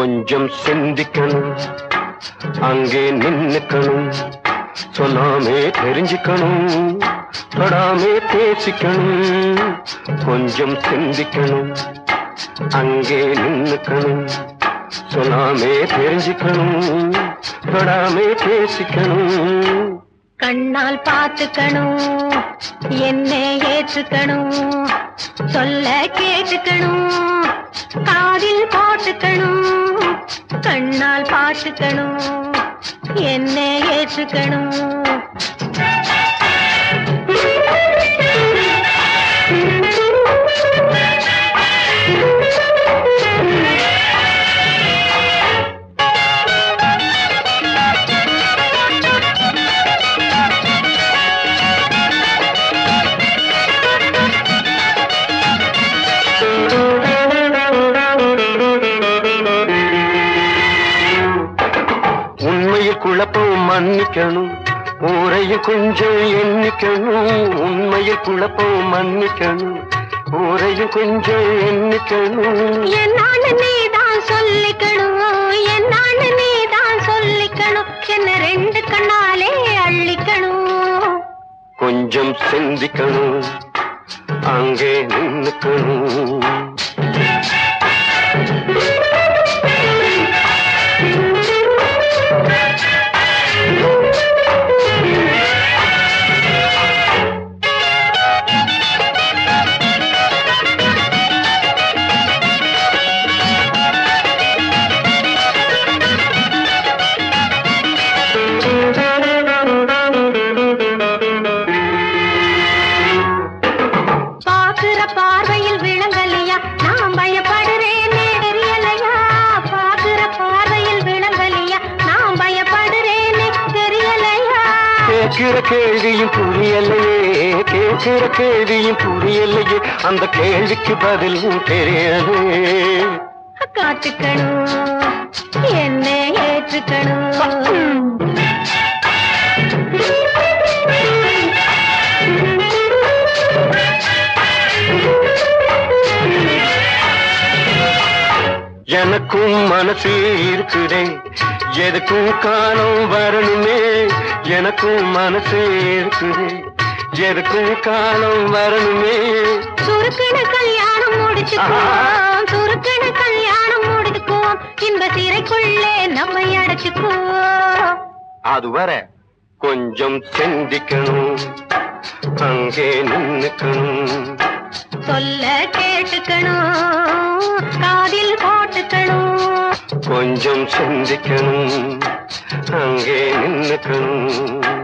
கொஞ்சம் சிந்திக்கணும் அங்கே நின்னுக்கணும் சொல்லாமே தெரிஞ்சுக்கணும் தொடாமே பேசிக்கணும் கொஞ்சம் சிந்திக்கணும் அங்கே நின்னுக்கணும் சொல்லாமே தெரிஞ்சுக்கணும் தொடாமே பேசிக்கணும் கண்ணால் பார்த்துக்கணும் என்ன ஏற்றுக்கணும் சொல்ல கேட்டுக்கணும் காதில் போட்டுக்கணும் கண்ணால் பார்த்துக்கணும் என்ன ஏற்றுக்கணும் உண்மையில் குழப்பம் மன்னிக்கணும் ஊரையும் கொஞ்சம் எண்ணிக்கணும் உண்மையில் குழப்பம் மன்னிக்கணும் ஊரையும் கொஞ்சம் எண்ணிக்கணும் என்னான்னு நீதான் சொல்லிக்கணும் என்னான்னு நீதான் சொல்லிக்கணும் என்ன ரெண்டு கண்ணாலே அள்ளிக்கணும் கொஞ்சம் சிந்திக்கணும் அங்கே நின்னுக்கணும் பாக்குற பார்வையில் விளங்கலையா நான் பயப்படுறேனே தெரியலையா பாக்குற பார்வையில் விளங்கலையா நான் பயப்படுறேனே தெரியலையா கேட்கிற கேள்வியும் புரியலையே கேட்கிற கேள்வியும் புரியலையே அந்த கேள்விக்கு பதிலும் தெரியலையே காத்துக்கணும் என்ன ஏற்றுக்கணும் எனக்கும் மனசு இருக்குதே எதுக்கும் காலம் வரணுமே எனக்கும் மனசு இருக்குதே எதுக்கும் காலம் வரணுமே சுருக்கண கல்யாணம் முடிச்சுக்குவோம் சுருக்கண கல்யாணம் முடிச்சுக்குவோம் இன்ப சிறைக்குள்ளே நம்மை அடைச்சுக்குவோம் அது வர கொஞ்சம் சிந்திக்கணும் அங்கே நின்னுக்கணும் சொல்ல கேட்டுக்கணும் காதில் போட்டுக்கணும் கொஞ்சம் சிந்திக்கணும் அங்கே நின்னுக்கணும்